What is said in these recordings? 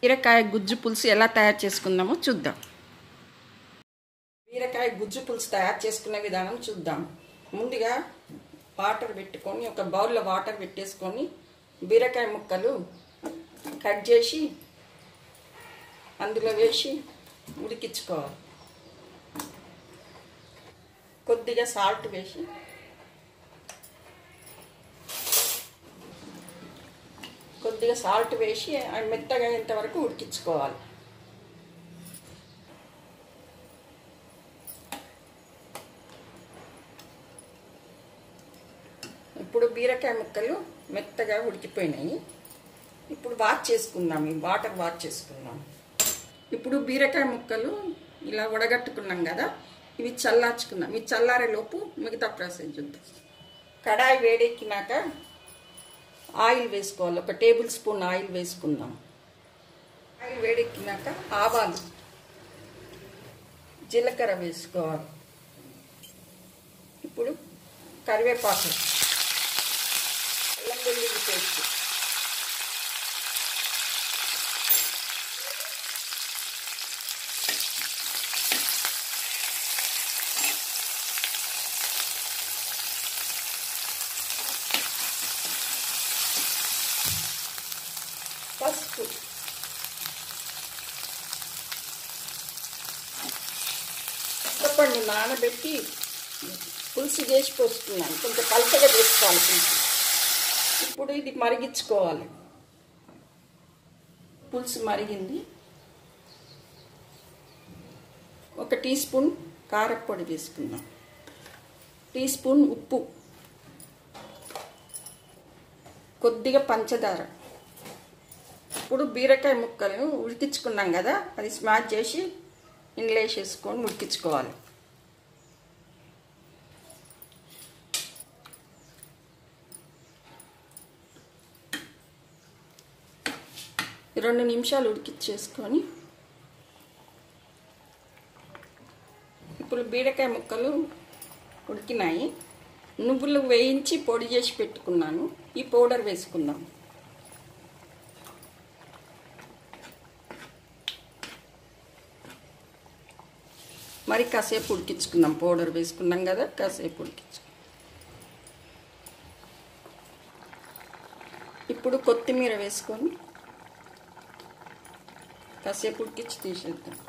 బీరకాయ గుజ్జు పులుసు ఎలా తయారు చేసుకుందామో చూద్దాం బీరకాయ గుజ్జు పులుసు తయారు చేసుకునే విధానం చూద్దాం ముందుగా వాటర్ పెట్టుకొని ఒక బౌల్లో వాటర్ పెట్టేసుకొని బీరకాయ ముక్కలు కట్ చేసి అందులో వేసి ఉడికించుకోవాలి కొద్దిగా సాల్ట్ వేసి కొద్దిగా సాల్ట్ వేసి అవి మెత్తగా అయ్యేంత వరకు ఉడికించుకోవాలి ఇప్పుడు బీరకాయ ముక్కలు మెత్తగా ఉడికిపోయినాయి ఇప్పుడు వాచ్ చేసుకుందాం ఈ వాటర్ వాచ్ చేసుకుందాం ఇప్పుడు బీరకాయ ముక్కలు ఇలా వడగట్టుకున్నాం కదా ఇవి చల్లార్చుకుందాం ఇవి చల్లారే లోపు మిగతా ప్రాసెస్ చూద్దాం కడాయి వేడెక్కినాక ఆయిల్ వేసుకోవాలి ఒక టేబుల్ స్పూన్ ఆయిల్ వేసుకుందాం ఆయిల్ వేడెక్కినాక ఆవాలు జీలకర్ర వేసుకోవాలి ఇప్పుడు కరివేపాకు అల్లం వెల్లుల్లి పేస్ట్ పసుపు చింతపండు నానబెట్టి పులుసు చేసి పోసుకున్నాను కొంచెం పలచగా చేసుకోవాలి పులుసు ఇప్పుడు ఇది మరిగించుకోవాలి పులుసు మరిగింది ఒక టీ స్పూన్ కారప్పొడి వేసుకుందాం టీ స్పూన్ ఉప్పు కొద్దిగా పంచదార ఇప్పుడు బీరకాయ ముక్కలను ఉడికించుకున్నాం కదా అది స్మాష్ చేసి ఇందులో వేసేసుకొని ఉడికించుకోవాలి రెండు నిమిషాలు ఉడికిచ్చేసుకొని ఇప్పుడు బీరకాయ ముక్కలు ఉడికినాయి నువ్వులు వేయించి పొడి చేసి పెట్టుకున్నాను ఈ పౌడర్ వేసుకుందాం మరి కాసేపు ఉడికించుకుందాం పౌడర్ వేసుకున్నాం కదా కాసేపు ఉడికించు ఇప్పుడు కొత్తిమీర వేసుకొని కాసేపు ఉడికించి తీసేద్దాం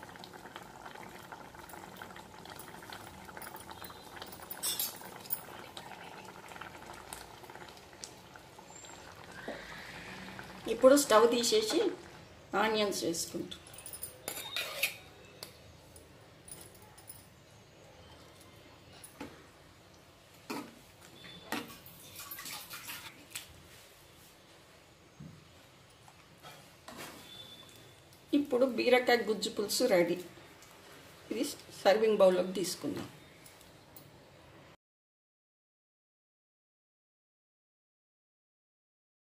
ఇప్పుడు స్టవ్ తీసేసి ఆనియన్స్ వేసుకుంటాం ఇప్పుడు బీరకాయ గుజ్జు పులుసు రెడీ ఇది సర్వింగ్ బౌల్లోకి తీసుకుందాం